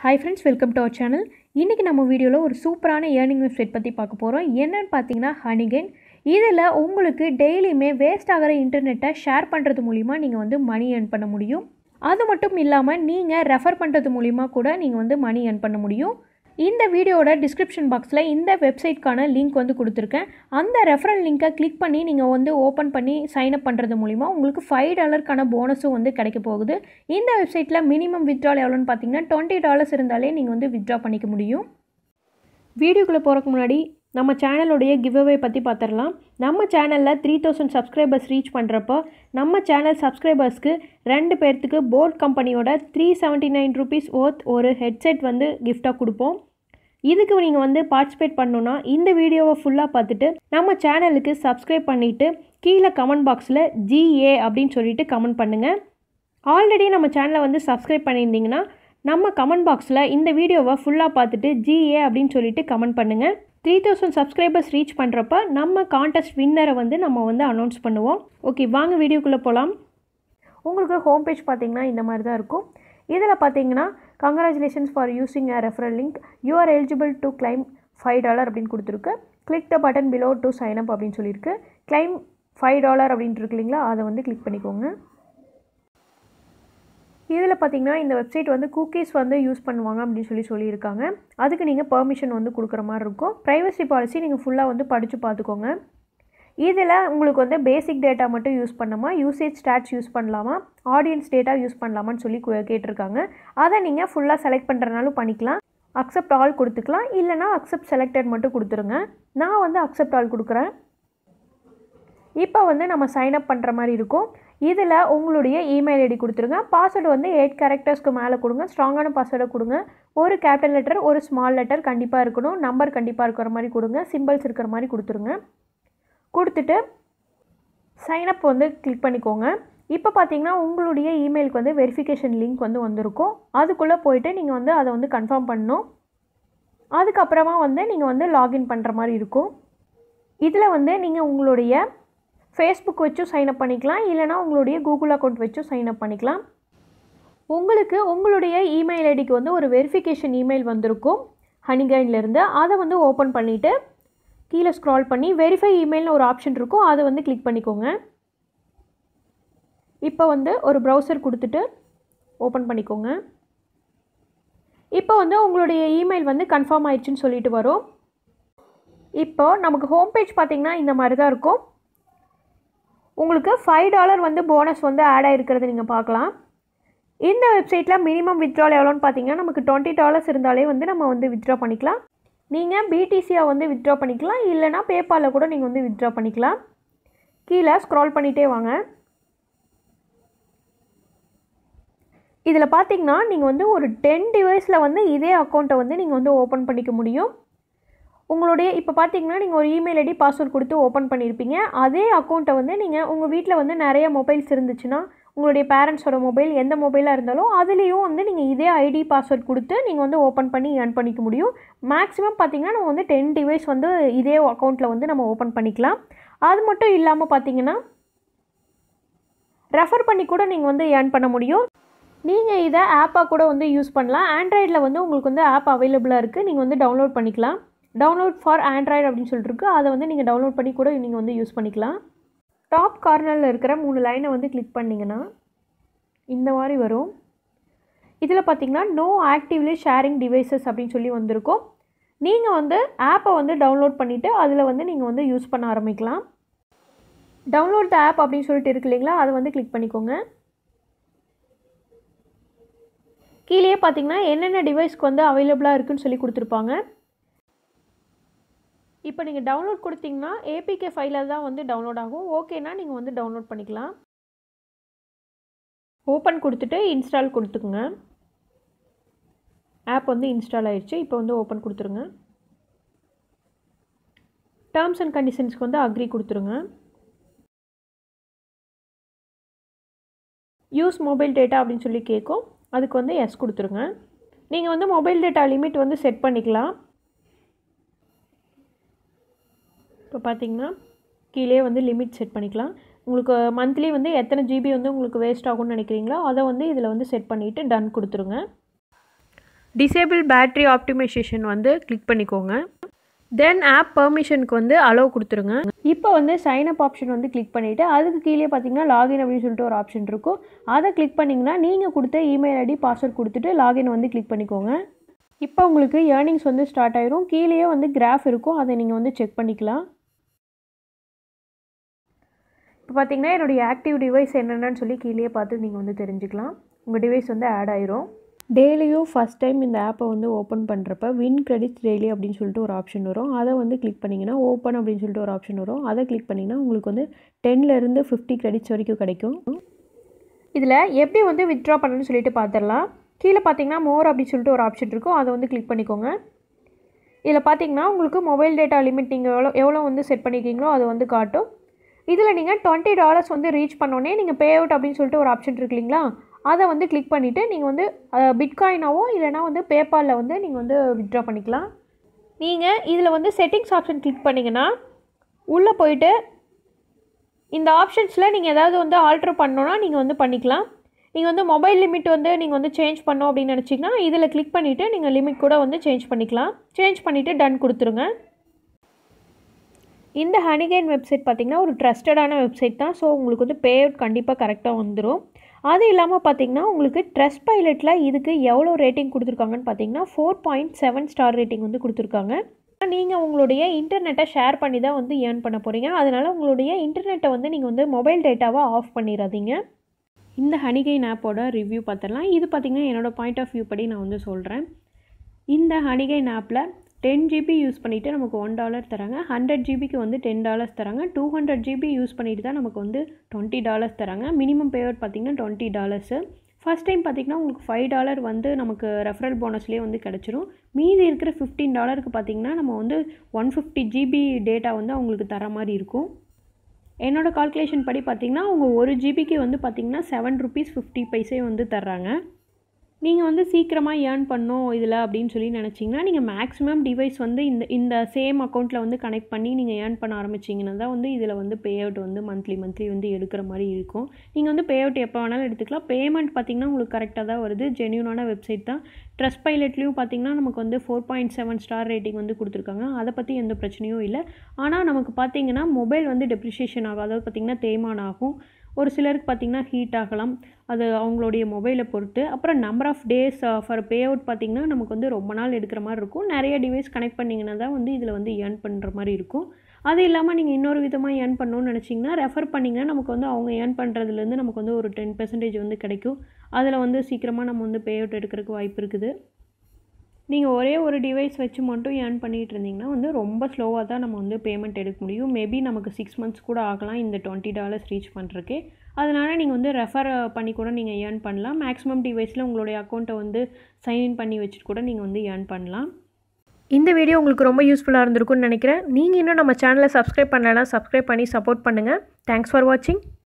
hi friends welcome to our channel இன்றைக்கி நம்ம வீடியோவில் ஒரு சூப்பரான ஏர்னிங் வெப்சைட் பற்றி பார்க்க போகிறோம் என்னன்னு பார்த்தீங்கன்னா ஹனிகன் இதில் உங்களுக்கு டெய்லியுமே வேஸ்ட் ஆகிற இன்டர்நெட்டை ஷேர் பண்ணுறது மூலிமா நீங்கள் வந்து மணி earn பண்ண முடியும் அது மட்டும் இல்லாமல் நீங்கள் ரெஃபர் பண்ணுறது மூலிமா கூட நீங்கள் வந்து மணி earn பண்ண முடியும் இந்த வீடியோட டிஸ்கிரிப்ஷன் பாக்ஸில் இந்த வெப்சைட்க்கான லிங்க் வந்து கொடுத்துருக்கேன் அந்த ரெஃபரல் லிங்க்கை கிளிக் பண்ணி நீங்கள் வந்து ஓப்பன் பண்ணி சைன் அப் பண்ணுறது மூலிமா உங்களுக்கு ஃபைவ் டாலருக்கான போனஸும் வந்து கிடைக்க போகுது இந்த வெப்சைட்டில் மினிமம் வித்ட்ரால் எவ்வளோன்னு பார்த்தீங்கன்னா டுவெண்ட்டி டாலர்ஸ் இருந்தாலே நீங்கள் வந்து வித்ட்ரா பண்ணிக்க முடியும் வீடியோக்குள்ளே போகிறதுக்கு முன்னாடி நம்ம சேனலுடைய கிவ்அவே பற்றி பார்த்துடலாம் நம்ம சேனலில் த்ரீ தௌசண்ட் சப்ஸ்கிரைபர்ஸ் ரீச் பண்ணுறப்போ நம்ம சேனல் சப்ஸ்கிரைபர்ஸ்க்கு ரெண்டு பேர்த்துக்கு போட் கம்பெனியோட three seventy nine rupees worth ஒரு ஹெட்செட் வந்து கிஃப்டாக கொடுப்போம் இதுக்கு நீங்கள் வந்து பார்ட்டிசிபேட் பண்ணணுன்னா இந்த வீடியோவை ஃபுல்லாக பார்த்துட்டு நம்ம சேனலுக்கு சப்ஸ்கிரைப் பண்ணிவிட்டு கீழே கமெண்ட் பாக்ஸில் ஜிஏ அப்படின்னு சொல்லிட்டு கமெண்ட் பண்ணுங்கள் ஆல்ரெடி நம்ம சேனலை வந்து சப்ஸ்கிரைப் பண்ணியிருந்தீங்கன்னா நம்ம கமெண்ட் பாக்ஸில் இந்த வீடியோவை ஃபுல்லாக பார்த்துட்டு ஜிஏ அப்படின்னு சொல்லிட்டு கமெண்ட் பண்ணுங்கள் த்ரீ தௌசண்ட் சப்ஸ்கிரைபர்ஸ் ரீச் பண்ணுறப்ப நம்ம கான்டெஸ்ட் வின்னரை வந்து நம்ம வந்து அனௌன்ஸ் பண்ணுவோம் ஓகே வாங்க வீடியோக்குள்ளே போகலாம் உங்களுக்கு ஹோம் பேஜ் பார்த்தீங்கன்னா இந்த மாதிரி தான் இருக்கும் இதில் பார்த்தீங்கன்னா congratulations for using a referral link you are eligible to claim five dollar அப்படின்னு கொடுத்துருக்கு click the button below to sign up அப்படின்னு சொல்லியிருக்கு கிளைம் ஃபைவ் டாலர் அப்படின்ட்டு இருக்கு இல்லைங்களா அதை வந்து கிளிக் பண்ணிக்கோங்க இதில் பார்த்தீங்கன்னா இந்த வெப்சைட் வந்து குக்கீஸ் வந்து யூஸ் பண்ணுவாங்க அப்படின்னு சொல்லி சொல்லியிருக்காங்க அதுக்கு நீங்கள் பெர்மிஷன் வந்து கொடுக்குற மாதிரி இருக்கும் ப்ரைவசி பாலிசி நீங்கள் ஃபுல்லாக வந்து படித்து பார்த்துக்கோங்க இதில் உங்களுக்கு வந்து பேசிக் டேட்டா மட்டும் யூஸ் பண்ணாமா யூசேஜ் ஸ்டாட்ஸ் யூஸ் பண்ணலாமா ஆடியன்ஸ் டேட்டா யூஸ் பண்ணலாமான்னு சொல்லி கு- கேட்டிருக்காங்க அதை நீங்கள் ஃபுல்லாக செலக்ட் பண்ணுறனாலும் பண்ணிக்கலாம் அக்செப்ட் ஆல் கொடுத்துக்கலாம் இல்லைனா அக்செப்ட் செலக்டட் மட்டும் கொடுத்துருங்க நான் வந்து அக்செப்ட் ஆல் கொடுக்குறேன் இப்போ வந்து நம்ம சைன் அப் பண்ணுற மாதிரி இருக்கும் இதில் உங்களுடைய இமெயில் ஐடி கொடுத்துருங்க பாஸ்வேர்டு வந்து எயிட் கேரக்டர்ஸ்க்கு மேலே கொடுங்க ஸ்ட்ராங்கான பாஸ்வேர்டை கொடுங்க ஒரு கேபிட்டல் லெட்டர் ஒரு ஸ்மால் லெட்டர் கண்டிப்பாக இருக்கணும் நம்பர் கண்டிப்பாக இருக்கிற மாதிரி கொடுங்க சிம்பிள்ஸ் இருக்கிற மாதிரி கொடுத்துருங்க கொடுத்துட்டு சைன் அப் வந்து கிளிக் பண்ணிக்கோங்க இப்போ பார்த்தீங்கன்னா உங்களுடைய இமெயிலுக்கு வந்து வெரிஃபிகேஷன் லிங்க் வந்து வந்திருக்கும் அதுக்குள்ளே போயிட்டு நீங்கள் வந்து அதை வந்து கன்ஃபார்ம் பண்ணணும் அதுக்கப்புறமா வந்து நீங்கள் வந்து லாகின் பண்ணுற மாதிரி இருக்கும் இதில் வந்து நீங்கள் உங்களுடைய ஃபேஸ்புக் வச்சும் சைன் அப் பண்ணிக்கலாம் இல்லைனா உங்களுடைய கூகுள் அக்கௌண்ட் வச்சும் சைன் அப் பண்ணிக்கலாம் உங்களுக்கு உங்களுடைய இமெயில் ஐடிக்கு வந்து ஒரு வெரிஃபிகேஷன் இமெயில் வந்திருக்கும் ஹனிகைன்லேருந்து அதை வந்து ஓப்பன் பண்ணிவிட்டு கீழே ஸ்க்ரால் பண்ணி வெரிஃபை இமெயில்னு ஒரு ஆப்ஷன் இருக்கும் அதை வந்து கிளிக் பண்ணிக்கோங்க இப்போ வந்து ஒரு ப்ரௌசர் கொடுத்துட்டு ஓப்பன் பண்ணிக்கோங்க இப்போ வந்து உங்களுடைய இமெயில் வந்து கன்ஃபார்ம் ஆயிடுச்சுன்னு சொல்லிட்டு வரும் இப்போ நமக்கு ஹோம் பேஜ் பார்த்தீங்கன்னா இந்த மாதிரி தான் இருக்கும் உங்களுக்கு ஃபைவ் டாலர் வந்து போனஸ் வந்து ஆட் ஆகிருக்கிறது நீங்கள் பார்க்கலாம் இந்த வெப்சைட்டில் மினிமம் வித்ட்ரால் எவ்வளோன்னு பார்த்தீங்கன்னா நமக்கு டுவெண்ட்டி டாலர்ஸ் இருந்தாலே வந்து நம்ம வந்து வித்ட்ரா பண்ணிக்கலாம் நீங்கள் பிடிசியாக வந்து வித்ட்ரா பண்ணிக்கலாம் இல்லைனா பேபாலில் கூட நீங்கள் வந்து வித்ட்ரா பண்ணிக்கலாம் கீழே ஸ்க்ரால் பண்ணிகிட்டே வாங்க இதில் பார்த்தீங்கன்னா நீங்கள் வந்து ஒரு டென் டிவைஸில் வந்து இதே அக்கௌண்ட்டை வந்து நீங்கள் வந்து ஓப்பன் பண்ணிக்க முடியும் உங்களுடைய இப்போ பார்த்தீங்கன்னா நீங்கள் ஒரு இமெயில் ஐடி பாஸ்வேர்ட் கொடுத்து ஓப்பன் பண்ணியிருப்பீங்க அதே அக்கௌண்ட்டை வந்து நீங்கள் உங்கள் வீட்டில் வந்து நிறைய மொபைல்ஸ் இருந்துச்சுன்னா உங்களுடைய பேரண்ட்ஸோட மொபைல் எந்த மொபைலாக இருந்தாலும் அதுலேயும் வந்து நீங்கள் இதே ஐடி பாஸ்வேர்ட் கொடுத்து நீங்கள் வந்து ஓப்பன் பண்ணி ஏர்ன் பண்ணிக்க முடியும் மேக்ஸிமம் பார்த்தீங்கன்னா நம்ம வந்து டென் டிவைஸ் வந்து இதே அக்கௌண்ட்டில் வந்து நம்ம ஓப்பன் பண்ணிக்கலாம் அது மட்டும் இல்லாமல் பார்த்தீங்கன்னா ரெஃபர் பண்ணி கூட நீங்கள் வந்து ஏர்ன் பண்ண முடியும் நீங்கள் இதை ஆப்பாக கூட வந்து யூஸ் பண்ணலாம் ஆண்ட்ராய்டில் வந்து உங்களுக்கு வந்து ஆப் அவைலபிளாக இருக்குது நீங்கள் வந்து டவுன்லோட் பண்ணிக்கலாம் டவுன்லோட் ஃபார் ஆண்ட்ராய்டு அப்படின்னு சொல்லிட்டு இருக்கு அதை வந்து நீங்கள் டவுன்லோட் பண்ணி கூட நீங்கள் வந்து யூஸ் பண்ணிக்கலாம் டாப் கார்னரில் இருக்கிற மூணு லைனை வந்து கிளிக் பண்ணிங்கன்னா இந்த மாதிரி வரும் இதில் பார்த்தீங்கன்னா நோ ஆக்டிவ்லி ஷேரிங் டிவைசஸ் அப்படின்னு சொல்லி வந்திருக்கும் நீங்கள் வந்து ஆப்பை வந்து டவுன்லோட் பண்ணிவிட்டு அதில் வந்து நீங்கள் வந்து யூஸ் பண்ண ஆரம்பிக்கலாம் டவுன்லோட் த ஆப் அப்படின்னு சொல்லிட்டு இருக்கு இல்லைங்களா அதை வந்து கிளிக் பண்ணிக்கோங்க கீழே பார்த்தீங்கன்னா என்னென்ன டிவைஸ்க்கு வந்து அவைலபிளாக இருக்குன்னு சொல்லி கொடுத்துருப்பாங்க இப்போ நீங்கள் டவுன்லோட் கொடுத்தீங்கன்னா ஏபிகே ஃபைலில் தான் வந்து டவுன்லோட் ஆகும் ஓகேனா நீங்கள் வந்து டவுன்லோட் பண்ணிக்கலாம் ஓப்பன் கொடுத்துட்டு இன்ஸ்டால் கொடுத்துக்குங்க ஆப் வந்து இன்ஸ்டால் ஆயிடுச்சு இப்போ வந்து ஓப்பன் கொடுத்துருங்க டேர்ம்ஸ் அண்ட் கண்டிஷன்ஸ்க்கு வந்து அக்ரி கொடுத்துருங்க யூஸ் மொபைல் டேட்டா அப்படின்னு சொல்லி கேட்கும் அதுக்கு வந்து எஸ் கொடுத்துருங்க நீங்கள் வந்து மொபைல் டேட்டா லிமிட் வந்து செட் பண்ணிக்கலாம் இப்போ பார்த்தீங்கன்னா கீழே வந்து லிமிட் செட் பண்ணிக்கலாம் உங்களுக்கு மந்த்லி வந்து எத்தனை ஜிபி வந்து உங்களுக்கு வேஸ்ட் ஆகும்னு நினைக்கிறீங்களோ அதை வந்து இதில் வந்து செட் பண்ணிவிட்டு டன் கொடுத்துருங்க டிசேபிள் பேட்ரி ஆப்டிமைசேஷன் வந்து கிளிக் பண்ணிக்கோங்க தென் ஆப் பெர்மிஷனுக்கு வந்து அலோவ் கொடுத்துருங்க இப்போ வந்து சைன் அப் ஆப்ஷன் வந்து கிளிக் பண்ணிவிட்டு அதுக்கு கீழே பார்த்தீங்கன்னா லாகின் அப்படின்னு சொல்லிட்டு ஒரு ஆப்ஷன் இருக்கும் அதை கிளிக் பண்ணிங்கன்னா நீங்கள் கொடுத்த இமெயில் ஐடி பாஸ்வேர்ட் கொடுத்துட்டு லாகின் வந்து கிளிக் பண்ணிக்கோங்க இப்போ உங்களுக்கு ஏர்னிங்ஸ் வந்து ஸ்டார்ட் ஆயிரும் கீழேயே வந்து கிராஃப் இருக்கும் அதை நீங்கள் வந்து செக் பண்ணிக்கலாம் இப்போ பார்த்தீங்கன்னா என்னுடைய ஆக்டிவ் டிவைஸ் என்னென்னு சொல்லி கீழே பார்த்து நீங்கள் வந்து தெரிஞ்சுக்கலாம் உங்கள் டிவைஸ் வந்து ஆட் ஆயிரும் டெய்லியும் ஃபஸ்ட் டைம் இந்த ஆப்பை வந்து ஓப்பன் பண்ணுறப்ப வின் கிரெடிட்ஸ் டெய்லி அப்படின்னு சொல்லிட்டு ஒரு ஆப்ஷன் வரும் அதை வந்து கிளிக் பண்ணிங்கன்னா ஓப்பன் அப்படின்னு சொல்லிட்டு ஒரு ஆப்ஷன் வரும் அதை கிளிக் பண்ணிங்கன்னா உங்களுக்கு வந்து டென்லேருந்து ஃபிஃப்டி கிரெடிட்ஸ் வரைக்கும் கிடைக்கும் இதில் எப்படி வந்து வித்ட்ரா பண்ணணும்னு சொல்லிட்டு பார்த்துடலாம் கீழே பார்த்தீங்கன்னா மோர் அப்படின்னு சொல்லிட்டு ஒரு ஆப்ஷன் இருக்கும் அதை வந்து கிளிக் பண்ணிக்கோங்க இதில் பார்த்தீங்கன்னா உங்களுக்கு மொபைல் டேட்டா லிமிட் நீங்கள் எவ்வளோ எவ்வளோ வந்து செட் பண்ணியிருக்கீங்களோ அது வந்து காட்டும் இதில் நீங்கள் டுவெண்ட்டி டாலர்ஸ் வந்து ரீச் பண்ணோன்னே நீங்கள் பே அவுட் அப்படின்னு சொல்லிட்டு ஒரு ஆப்ஷன் இருக்கு இல்லைங்களா அதை வந்து கிளிக் பண்ணிவிட்டு நீங்கள் வந்து பிட்காயினாவோ இல்லைனா வந்து பேபாலில் வந்து நீங்கள் வந்து வித்ட்ரா பண்ணிக்கலாம் நீங்கள் இதில் வந்து செட்டிங்ஸ் ஆப்ஷன் கிளிக் பண்ணிங்கன்னா உள்ளே போயிட்டு இந்த ஆப்ஷன்ஸில் நீங்கள் ஏதாவது வந்து ஆல்ட்ரு பண்ணோன்னா நீங்கள் வந்து பண்ணிக்கலாம் நீங்கள் வந்து மொபைல் லிமிட் வந்து நீங்கள் வந்து சேஞ்ச் பண்ணோம் அப்படின்னு நினச்சிங்கன்னா இதில் கிளிக் பண்ணிவிட்டு நீங்கள் லிமிட் கூட வந்து சேஞ்ச் பண்ணிக்கலாம் சேஞ்ச் பண்ணிவிட்டு டன் கொடுத்துருங்க இந்த ஹனிகேன் வெப்சைட் பார்த்திங்கன்னா ஒரு ட்ரஸ்டடான வெப்சைட் தான் ஸோ உங்களுக்கு வந்து பே அவுட் கண்டிப்பாக கரெக்டாக வந்துடும் அது இல்லாமல் பார்த்தீங்கன்னா உங்களுக்கு ட்ரெஸ் பைலட்டில் இதுக்கு எவ்வளோ ரேட்டிங் கொடுத்துருக்காங்கன்னு பார்த்தீங்கன்னா four point seven star rating வந்து கொடுத்துருக்காங்க நீங்கள் உங்களுடைய இன்டர்நெட்டை ஷேர் பண்ணி தான் வந்து ஏர்ன் பண்ண போகிறீங்க அதனால் உங்களுடைய இன்டர்நெட்டை வந்து நீங்கள் வந்து மொபைல் டேட்டாவை ஆஃப் பண்ணிடாதீங்க இந்த ஹனிகைன் ஆப்போட ரிவ்யூ பார்த்துடலாம் இது பார்த்திங்கன்னா என்னோடய பாயிண்ட் ஆஃப் வியூ படி நான் வந்து சொல்கிறேன் இந்த ஹனிகைன் ஆப்பில் டென் ஜிபி யூஸ் பண்ணிவிட்டு நமக்கு ஒன் டாலர் தராங்க ஹண்ட்ரட் ஜிபிக்கு வந்து டென் டாலர்ஸ் தராங்க டூ ஹண்ட்ரட் ஜிபி யூஸ் பண்ணிட்டு தான் நமக்கு வந்து டுவெண்ட்டி டாலர்ஸ் தராங்க மினிமம் பேஅவுட் பார்த்திங்கன்னா டுவெண்ட்டி டாலர்ஸு ஃபஸ்ட் டைம் பார்த்திங்கன்னா உங்களுக்கு ஃபைவ் டாலர் வந்து நமக்கு ரெஃபரல் போனஸ்லேயே வந்து கிடச்சிரும் மீதி இருக்கிற ஃபிஃப்டீன் டாலருக்கு பார்த்திங்கன்னா நம்ம வந்து ஒன் ஃபிஃப்டி ஜிபி டேட்டா வந்து அவங்களுக்கு தர மாதிரி இருக்கும் என்னோடய கால்குலேஷன் படி பார்த்திங்கன்னா அவங்க ஒரு ஜிபிக்கு வந்து பார்த்திங்கன்னா செவன் ருபீஸ் ஃபிஃப்டி பைசே வந்து தர்றாங்க நீங்கள் வந்து சீக்கிரமாக ஏர்ன் பண்ணோம் இதில் அப்படின்னு சொல்லி நினச்சிங்கன்னா நீங்கள் மேக்ஸிமம் டிவைஸ் வந்து இந்த இந்த சேம் அக்கௌண்ட்டில் வந்து கனெக்ட் பண்ணி நீங்கள் ஏர்ன் பண்ண ஆரம்பிச்சிங்கன்னா தான் வந்து இதில் வந்து பே அவுட் வந்து மந்த்லி மந்த்லி வந்து எடுக்கிற மாதிரி இருக்கும் நீங்கள் வந்து பே அவுட் எப்போ வேணாலும் எடுத்துக்கலாம் பேமெண்ட் பார்த்திங்கன்னா உங்களுக்கு கரெக்டாக தான் வருது ஜென்யூனான வெப்சைட் தான் ட்ரஸ்ட் பைலட்லேயும் பார்த்திங்கன்னா நமக்கு வந்து four point seven star rating வந்து கொடுத்துருக்காங்க அதை பற்றி எந்த பிரச்சனையும் இல்லை ஆனால் நமக்கு பார்த்திங்கன்னா மொபைல் வந்து டெப்ரிஷியேஷன் ஆகும் அதாவது பார்த்திங்கன்னா தேய்மானம் ஆகும் ஒரு சிலருக்கு பார்த்திங்கன்னா ஹீட் ஆகலாம் அது அவங்களுடைய மொபைலை பொறுத்து அப்புறம் number of days for pay out பார்த்திங்கன்னா நமக்கு வந்து ரொம்ப நாள் எடுக்கிற மாதிரி இருக்கும் நிறைய டிவைஸ் கனெக்ட் பண்ணிங்கன்னா தான் வந்து இதில் வந்து ஏர்ன் பண்ணுற மாதிரி இருக்கும் அது இல்லாமல் நீங்கள் இன்னொரு விதமாக ஏர்ன் பண்ணணும்னு நினச்சிங்கன்னா ரெஃபர் பண்ணிங்கன்னா நமக்கு வந்து அவங்க ஏர்ன் பண்ணுறதுலேருந்து நமக்கு வந்து ஒரு டென் பெர்சன்டேஜ் வந்து கிடைக்கும் அதில் வந்து சீக்கிரமாக நம்ம வந்து பே அவுட் எடுக்கிறதுக்கு வாய்ப்பு இருக்குது நீங்கள் ஒரே ஒரு டிவைஸ் வச்சு மட்டும் ஏர்ன் பண்ணிகிட்டு இருந்தீங்கன்னா வந்து ரொம்ப ஸ்லோவாக தான் நம்ம வந்து பேமெண்ட் எடுக்க முடியும் மேபி நமக்கு சிக்ஸ் மந்த்ஸ் கூட ஆகலாம் இந்த டுவெண்ட்டி டாலர்ஸ் ரீச் பண்ணுறக்கு அதனால் நீங்கள் வந்து ரெஃபர் பண்ணி கூட நீங்கள் ஏர்ன் பண்ணலாம் மேக்ஸிமம் டிவைஸில் உங்களுடைய அக்கௌண்ட்டை வந்து சைன்இன் பண்ணி வச்சுட்டு கூட நீங்கள் வந்து ஏர்ன் பண்ணலாம் இந்த வீடியோ உங்களுக்கு ரொம்ப யூஸ்ஃபுல்லாக இருந்திருக்கும்னு நினைக்கிறேன் நீங்கள் இன்னும் நம்ம சேனலை சப்ஸ்கிரைப் பண்ணலைன்னா சப்ஸ்கிரைப் பண்ணி சப்போர்ட் பண்ணுங்கள் தேங்க்ஸ் ஃபார் வாட்சிங்